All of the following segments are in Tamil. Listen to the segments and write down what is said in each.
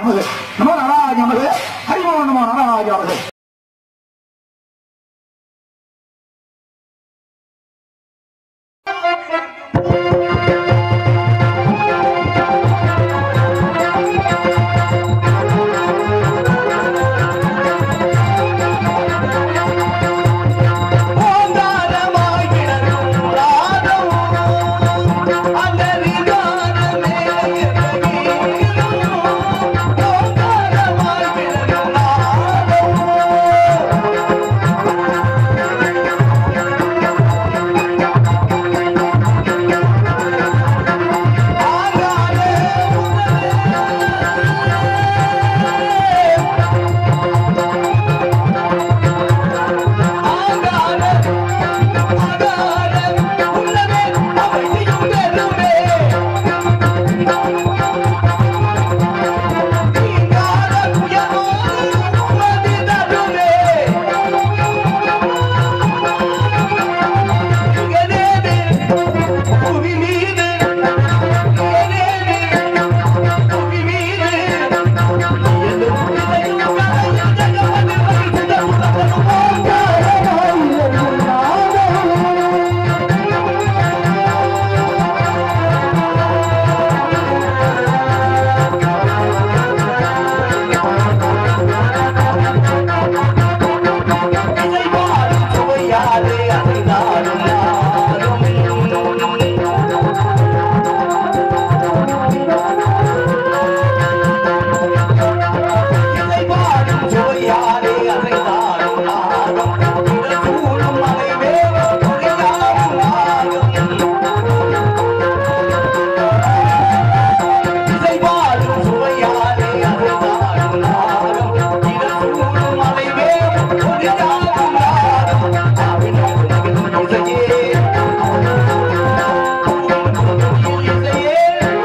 நமது நமோ நாராஜ நமது ஹரிமோ நமோ நாராஜ நமது ஓங்காரமாய் கிடக்கும் நாதம் அந்த நிதானமே கீதம் ஓங்காரமாய் கிடக்கும் நாதம் ஆகாத ஆகாத ஆகாத உள்ளமே அமைதியும் பெருமே நீங்காத புயலோடு உமது தருமே எதேது புவி மீது எதேது புவி மீது எதுவும் இதையும் கரையில் ஜெகமது வைத்த உலகம் இதை பாடும் சுவையாலே அதை நாடும் நாடும் இதை பாடும் சுவையாலே அதை நாடும் நாடும் இதழ் சூழும் அதை வேவ பொறியாடும் நாடும் இதை பாடும் சுவையாலே அதை நாடும் நாடும் இதழ் சூழும் அதை வேவ பொறியாடும் நாடும் அவினும் உலகிலும் இசையே இசையே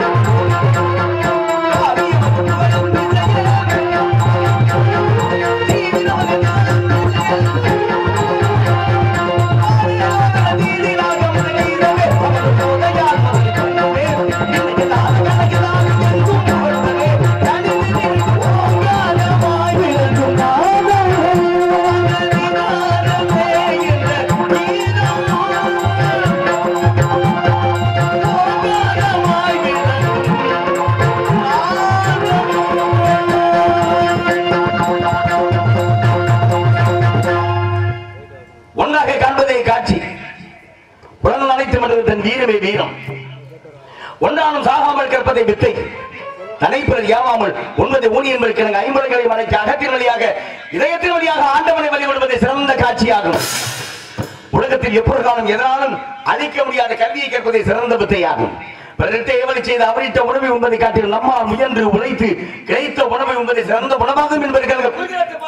ஒன்றாக காண்பதே காட்சி உலகம் அனைத்து மனித தன் வீரமே வீரம் ஒன்றாலும் சாகாமல் கற்பதை வித்தை தனைப்பிறர் ஏவாமல் உண்மதை ஊனியம் இருக்கிற ஐம்பதுகளை மறைக்க அகத்தின் வழியாக இதயத்தின் வழியாக ஆண்டவனை வழிபடுவது சிறந்த காட்சியாகும் உலகத்தில் எப்பொரு காலம் எதனாலும் அழிக்க முடியாத கல்வியை கற்பதை சிறந்த வித்தையாகும் பிறரிட்ட ஏவலை செய்து அவரிட்ட உணவை உண்பதை காட்டில் நம்மால் முயன்று உழைத்து கிடைத்த உணவை உண்பதை சிறந்த உணவாகும் என்பதற்கு புரிகிறது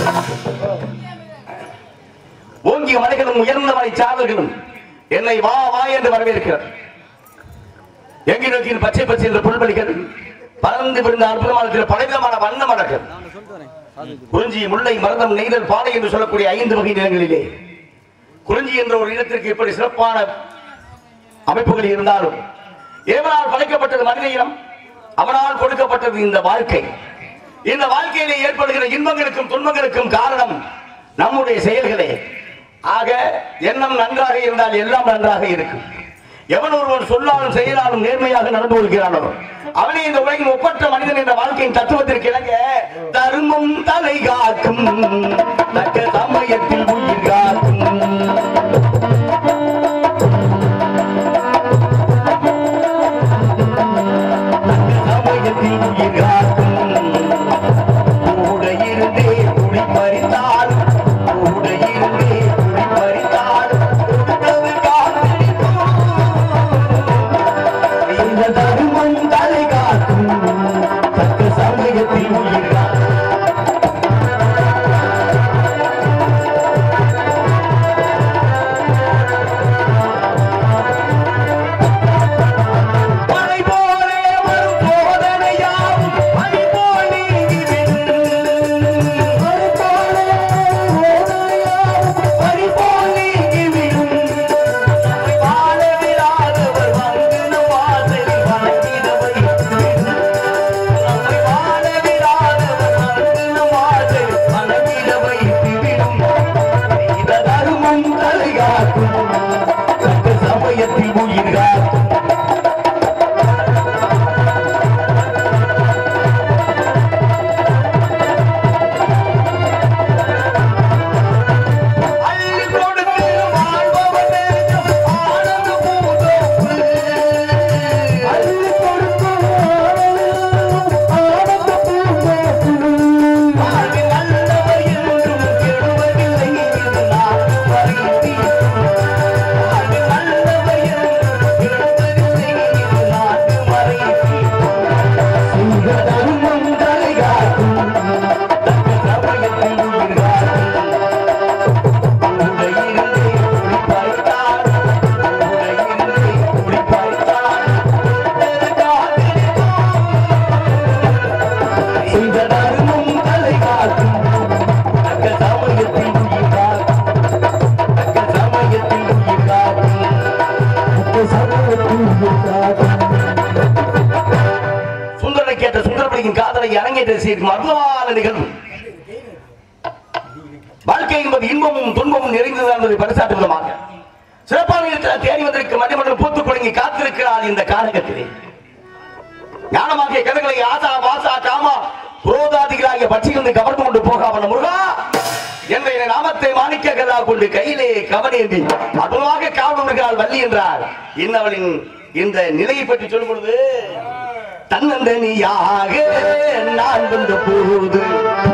ஓங்கிய மலைகளும் உயர்ந்த மலை சாதல்களும் என்னை வா வா என்று வரவேற்கிறார் எங்கி நோக்கியின் பச்சை பச்சை என்ற புல்வெளிகள் பறந்து விழுந்த அற்புதமான பலவிதமான வண்ண மலர்கள் குறிஞ்சி முல்லை மருதம் நெய்தல் பாலை என்று சொல்லக்கூடிய ஐந்து வகை நிலங்களிலே குறிஞ்சி என்ற ஒரு இடத்திற்கு இப்படி சிறப்பான அமைப்புகள் இருந்தாலும் ஏவனால் படைக்கப்பட்டது மனித இனம் அவனால் கொடுக்கப்பட்டது இந்த வாழ்க்கை இந்த வாழ்க்கையிலே ஏற்படுகிற இன்பங்களுக்கும் துன்பங்களுக்கும் காரணம் நம்முடைய செயல்களே ஆக எண்ணம் நன்றாக இருந்தால் எல்லாம் நன்றாக இருக்கும் எவன் ஒருவன் சொல்லாலும் செயலாலும் நேர்மையாக நடந்து கொள்கிறானோ அவனே இந்த உலகின் ஒப்பற்ற மனிதன் என்ற வாழ்க்கையின் தத்துவத்திற்கு இணங்க தர்மம் தலை காக்கும் தக்க சமயத்தில் உயிர் காக்கும் சமயத்தில் உயிர் காக்கும் கூட இருந்தே குடி பறித்தால் கூட இருந்தே குடி பறித்தால் கொடுத்தது காத்திருக்கும் இந்த தருமம் தலை காக்கும் தக்க சமயத்தில் உயிர் காக்கும் செய்த தர்மம் தலை காக்கும் தக்க சமயத்தில் உயிர் காக்கும் தக்க சமயத்தில் உயிர் காக்கும் சுந்தரனை கேட்ட சுந்தரபடியின் காதலை அரங்கேற்ற செய்யும் அற்புதமான நிகழ்வு வாழ்க்கை என்பது இன்பமும் துன்பமும் நிறைந்தது என்பதை பரிசாட்டு விதமாக சிறப்பான இருக்கிற தேடி வந்திருக்க மணிமண்டலம் பூத்து குலுங்கி காத்திருக்கிறார் இந்த காலகத்திலே ஞானமாகிய கதைகளை ஆசா வாசா காமா புரோதாதிகளாகிய பட்சியிலிருந்து கவர்ந்து கொண்டு போகாமல் முருகா என்ற என் நாமத்தை மாணிக்க கதா கொண்டு கையிலே கவனேந்தி அதுவாக காவல் இருக்கிறாள் வள்ளி என்றார் இன்னவளின் இந்த நிலையை பற்றி சொல்லும் பொழுது தன்னந்தனியாக நான் வந்த போது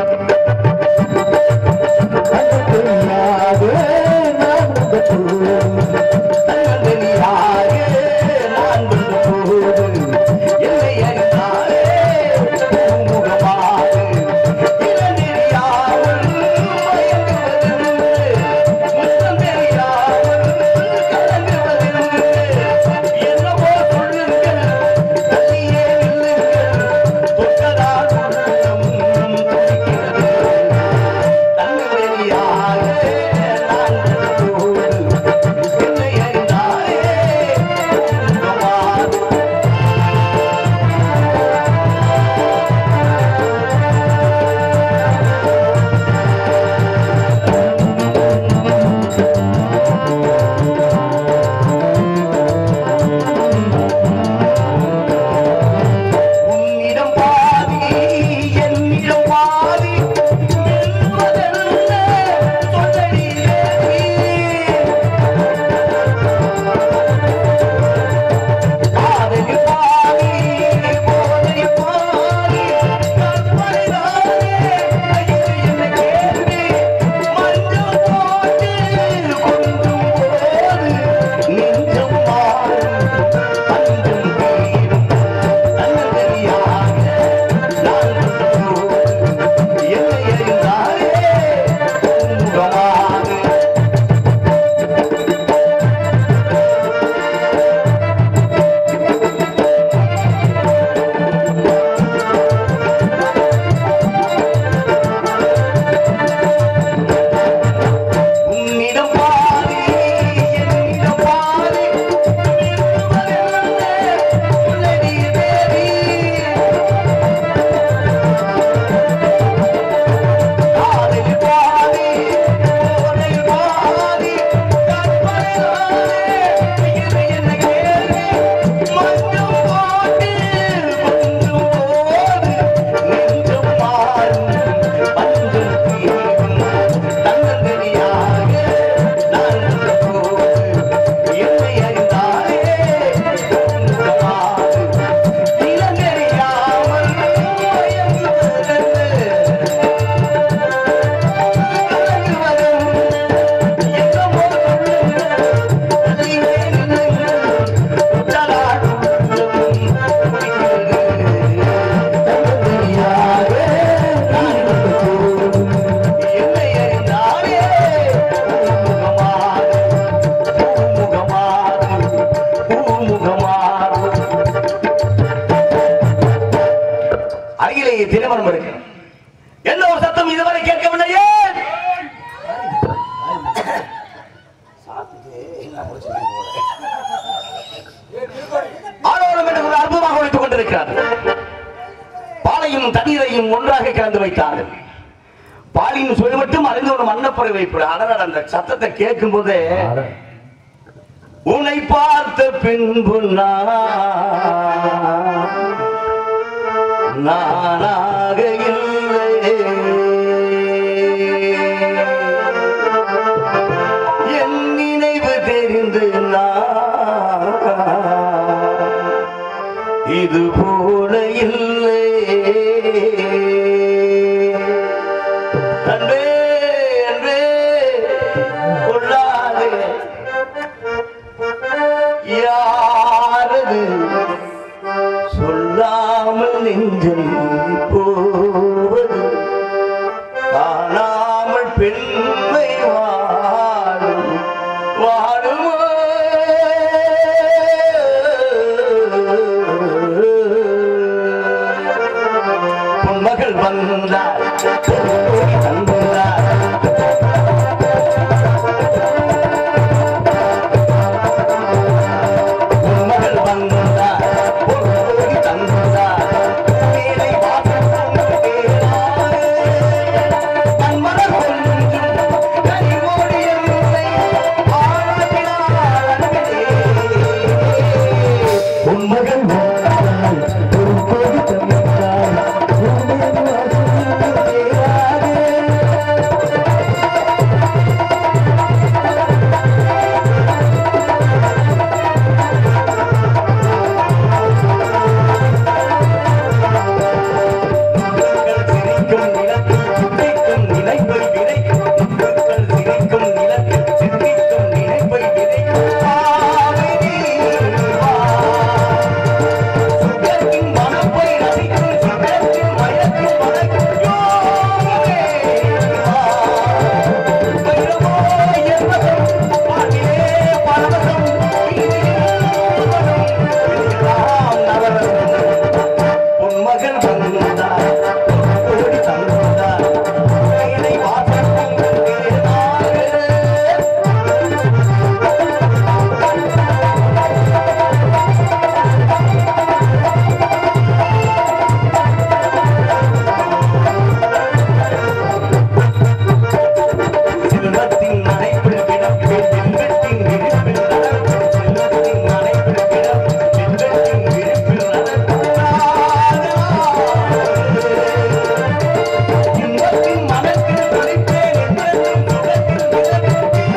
தன்னந்தனியாக நான் வந்த போது என்னை அறிந்தாரே பூமுகமாக இளநெறியாமல் மயங்குவதில்லை. முத்தம் தெரியாமல் கலங்குவதில்லை. என்னவோ சொல்லுங்கள், தள்ளியே நில்லுங்கள். தொட்டதால் உள்ளம் துடிக்கிறது. தன்னந்தனியாக நான் வந்த போது என்னை அறிந்தாரே பூமுகமாக உன்னிடம் பாதி என்னிடம் பாதி வெல்வதென்ன சொல்லடி தேவி. காதலில் பாதி போதையில் பாதி கற்பனைதானே ஐயோ என்ன கேள்வி மஞ்சள் போட்டு கொஞ்சம் போது நெஞ்சம் மாறும் பஞ்சம் தீரும் தன்னந்தனியாக நான் வந்தபோது என்னை அறிந்தாரே பூமுகமாக உன்னிடம் பாதி என்னிடம் பாதி சொல்லடி தேவி காதலில் பாதி போதையில் பாதி கற்பனைதானே இது என்ன கேள்வி மஞ்சள் போட்டு கொஞ்சம் போது நெஞ்சம் மாறும் பஞ்சம் தீரும் தன்னந்தனியாக நான் வந்தபோது என்னை அறிந்தாரே பூமுகமாக இளநெறியாமல் மயங்குவதென்ன அருகிலேயே திருமணம் இருக்கிறோம் என்ன ஒரு சத்தம் இதுவரை கேட்கவில்லையே ஆரோரம் என்று ஒரு அற்புதமாக உழைத்துக் கொண்டிருக்கிறார் பாலையும் தண்ணீரையும் ஒன்றாக கலந்து வைத்தார்கள் பாலின் சுவை மட்டும் அறிந்து ஒரு மன்னப்பறை வைப்பு அதனால் அந்த சத்தத்தை கேட்கும் போதே உன்னை பார்த்த பின்பு நான் நானாக இல்லை என் நினைவு தெரிந்து நான் இது போல இல்லை அன்பே அன்பே கொள்ளாதே யாரது சொல்லாமல் நெஞ்சில் போவது காணாமல் பெண்மை வாழும் வாழுமோ பொன்மகள் வந்தார் பொருள் தந்தார் உன்மகள் வந்தார் பொருள் தந்தார் வேலை வாசல் கொண்டேனாரே. கண்மலர் கொஞ்சும் கனிமொழி என்னை ஆளாக்கினார் அன்பே. உன்மகள் வந்தாள் ஒரு கோடி தந்தாள் உன்னை வாசல் தேடாதே முத்துக்கள் சிரிக்கும் நிலத்தில் சித்திக்கும் நினைப்பை விதைக்கும் முத்துக்கள் சிரிக்கும் நிலத்தில் சித்திக்கும் நினைப்பை விதைக்கும் காவிரி வா. சுகத்தின் மனப்பை ரசிக்கும் சுகத்தின் மயக்கும் மலைக்கும் யோகமே வா. வைரமோ என்பதும் பாட்டிலே பரவசம் இனியும் எல்லாம் நவரசம் உன்மகன் வந்தார் ஓடி தந்தார் கையிலை வாசக்கும் கேளாது செல்வத்தின் நடைப்பில் கிடப்பில் செல்வத்தின் விரிப்பில் நடக்கும் செல்வத்தின் நடைப்பில் கிடப்பில் செல்வத்தின் விரிப்பில் நடக்கும் இன்பத்தின் மனத்தில் துடிப்பேன் என்றும் சுகத்தில் மிதக்கும்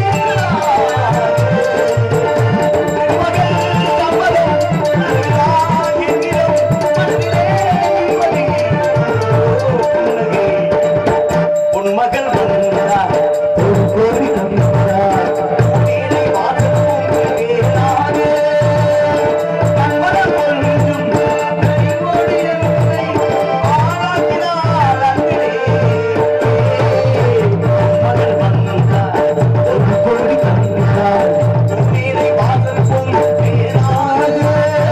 திருமகள் கமலம் அழகாய் என்கிறோம் மனதிலே வலி. புன்னகை உன் மகள் வந்தார் ஒரு கோடி தந்தாள் நீலை வாசக்கும் கேளாது கண்மலர் கொஞ்சும் கைகோடி என்னை ஆளாக்கினார் அன்பே. உன் மகள் வந்தார் ஒரு கோடி தந்தாள் நீலை வாசக்கும் கேளாது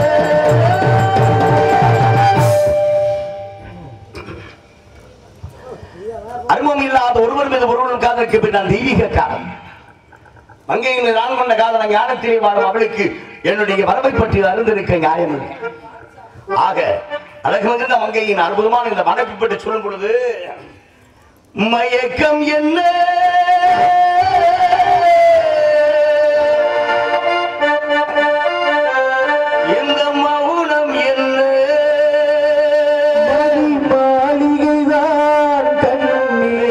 அறிமுகம் இல்லாத ஒருவர் மீது ஒருவன் காதலுக்கு பின்னால் தெய்வீக காதல் மங்கையின் நான் கொண்ட காதல ஞானத்திலே வாழும் அவளுக்கு என்னுடைய வரவை பற்றி அறிந்திருக்க நியாயம் இல்லை. ஆக அழகு மிகுந்த மங்கையின் அற்புதமான இந்த மனைவி பற்றி சொல்லும் பொழுது மயக்கம் என்ன இந்த மௌனம் என்ன மணி மாளிகைதான் கண்ணே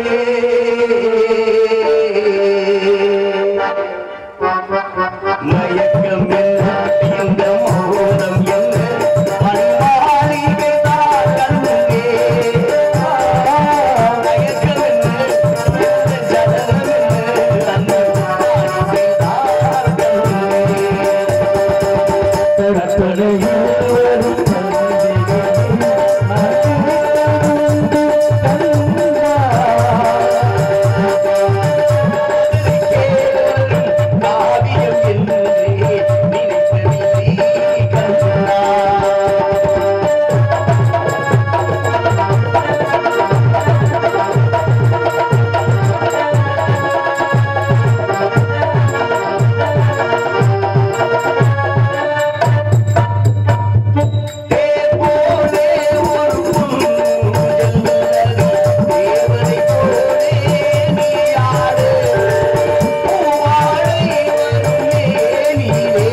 மயக்கம் என்ன இந்த மோகம் என்ன மண்மாளிகை தான் கண்ணே மயக்கம் என்ன இந்த ஜனனம் என்ன அந்த மாளிகை தான் கண்ணே கற்பனையில் வரும் கவிதைகளை மறந்துவிட்டது கண்ணா காவியம் என்றே நினைத்ததில்லை கண்ணா தேவனே ஒரு புஞ்சல் தேவனை போலே நீ ஆடு பூவாடை வருமே நீரே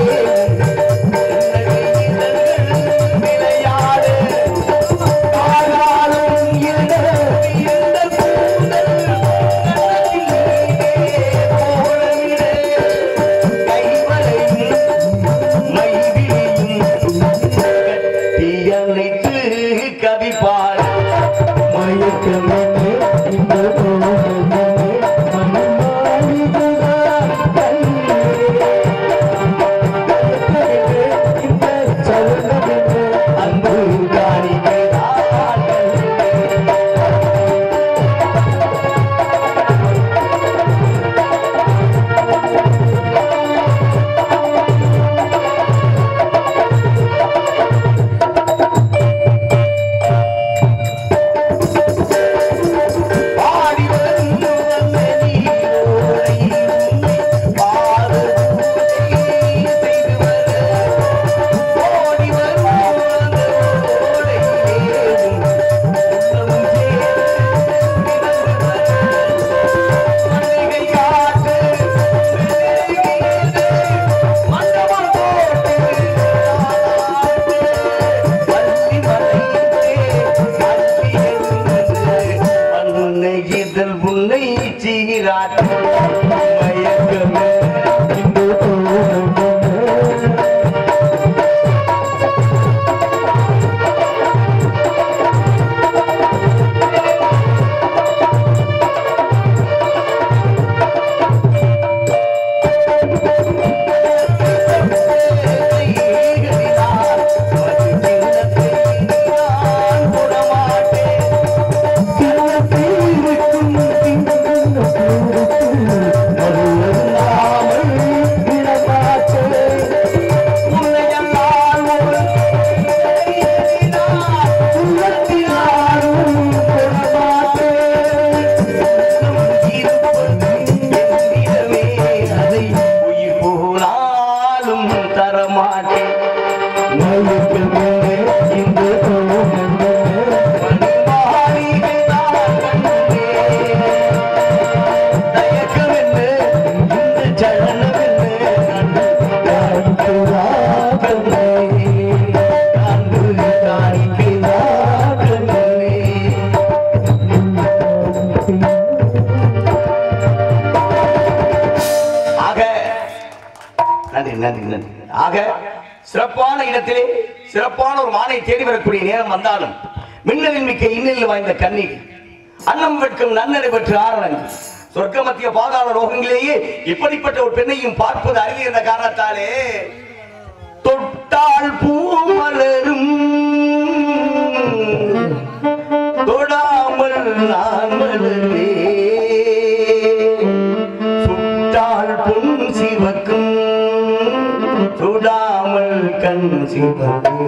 விளையாடு காலாலும் இந்த இந்த கூந்தல் கண்ணத்திலே கோலமிடு கைவளையும் மைவிழியும் கட்டியணைத்து கவி பாட மயக்கமே இந்த கோலமே மணி மாளிகைதான் கண்ணே இந்த சலனமே அன்பு காணிக்கிறார்கள் நன்றி நன்றி ஆக சிறப்பான இடத்திலே சிறப்பான ஒரு மானை தேடி வரக்கூடிய நேரம் வந்தாலும் மின்னலின் மிக்க இன்னில் வாய்ந்த கண்ணி அன்னம் வெட்கும் நன்னடை பெற்று ஆரணங்கு சொர்க்க மத்திய பாதாள ரோகங்களிலேயே இப்படிப்பட்ட ஒரு பெண்ணையும் பார்ப்பது அருகே என்ற காரணத்தாலே தொட்டால் பூ மலரும் தொடாமல் நான் மலரே சுட்டால் பொன் சிவக்கும் சுடாமல் கண் சிவக்கும்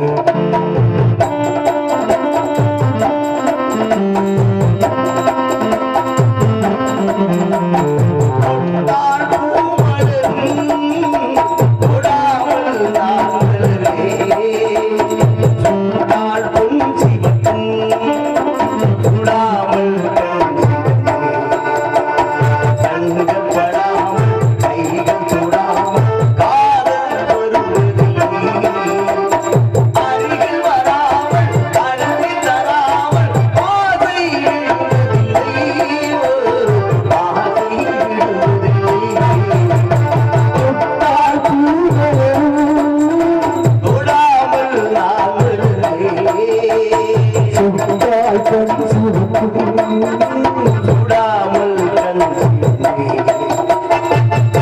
தொட்டால் பூ மலரும் தொடாமல் நான் மலரே சுட்டால் பொன் சிவக்கும் சுடாமல் கண் சிவக்கும் கண்கள் படாமல் கைகள் சுடாமல் காதல் வருவதில்லை அருகில் வராமல் கருவி தராமல் பாதை விடுவதில்லை பாதை விடுவதில்லை தொட்டால் பூவரும் தொடாமல் நான் வருகிறேன். சுட்டால் கண் சிவக்கும் சுடாமல் கண் சிவந்தேன்.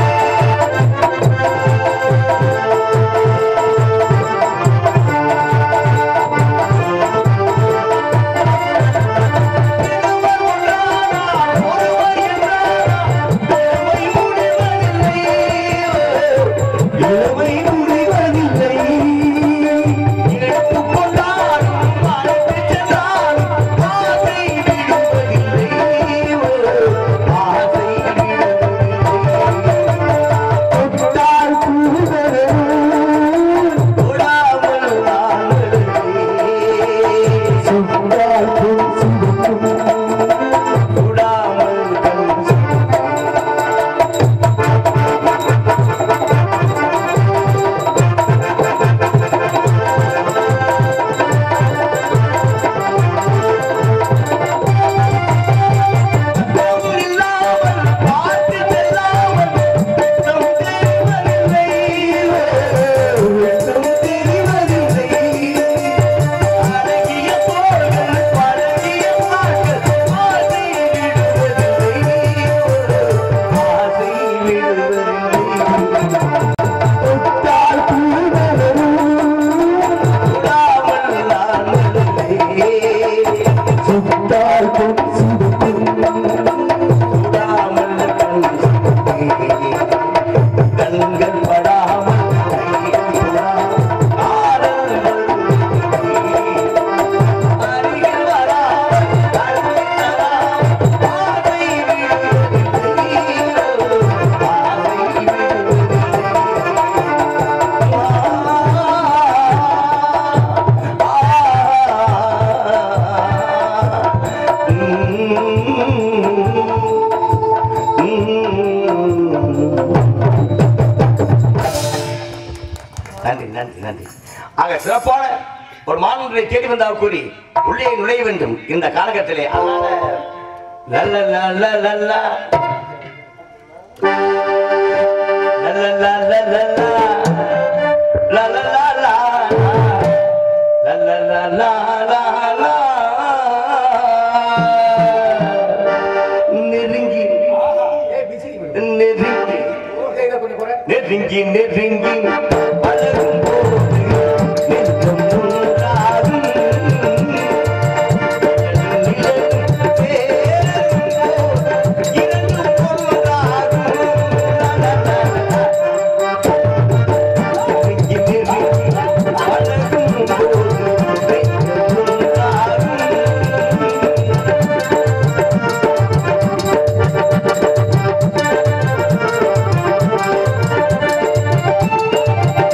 இளமை முடிவதில்லை எடுத்துக் கொண்டாலும் மறந்துச் சென்றாலும் ஆசை விடுவதில்லை ஆசை விடுவதில்லை தொட்டால் பூவரும் தொடாமல் நான் வருகிறேன். சுட்டால் கண் சிவக்கும் தொடாமல் கண் சிவந்தேன். இல்லாமல் பார்த்து செல்லாமல் வெட்கம் தெரிவதில்லை வெட்கம் தெரிவதில்லை அழகிய தோள்கள் பழகிய நாட்கள் ஆசை விடுவதில்லை ஆசை விடுவதில்லை தொட்டால் பூவரும் தொடாமல் நான் வருகிறேன். சுட்டால் கண் சிவக்கும் சுடாமல் கண் சிவந்தேன். கண்கள் படாமல் கைகள் சுடாமல் காதல் வருவதில்லை. அருகில் வராமல் கருவி தராமல் பாதை விடுவதில்லை. பாதை நன்றி நன்றி நன்றி ஆக சிறப்பான ஒரு மாணவரை தேடி வந்தால் கூறி உள்ளே நுழைய வேண்டும் இந்த காலகட்டத்திலே அதனால லல்ல லல்ல லல்லா லல்ல லல்ல லல்லா லல்ல லல்லா லல்ல லல்லா நெருங்கி நெருங்கி நெருங்கி நெருங்கி அழகும் போது நெஞ்சம் ஒன்றாகும். நிழலும் சேரும் போது இரண்டும் ஒன்றாகும். லா, லா, லா, லா. நெருங்கி நெருங்கி அழகும் போது நெஞ்சம் ஒன்றாகும். ஆ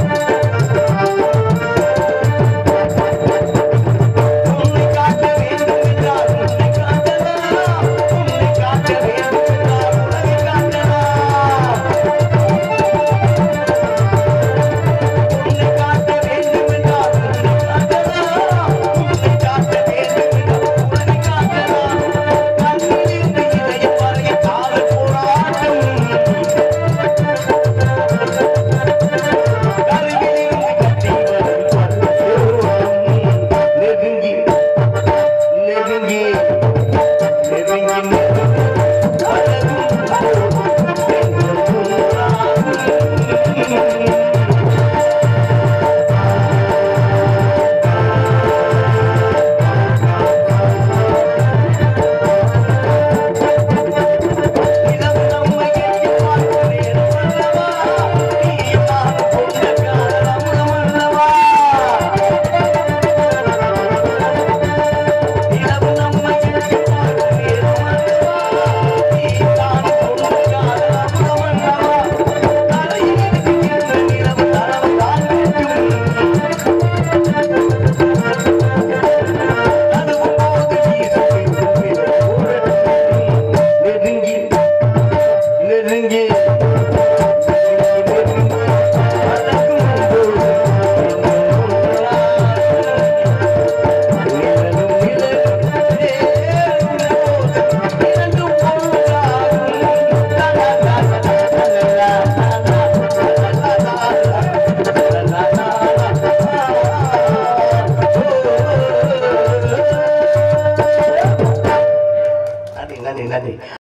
நன்றி நன்றி நன்றி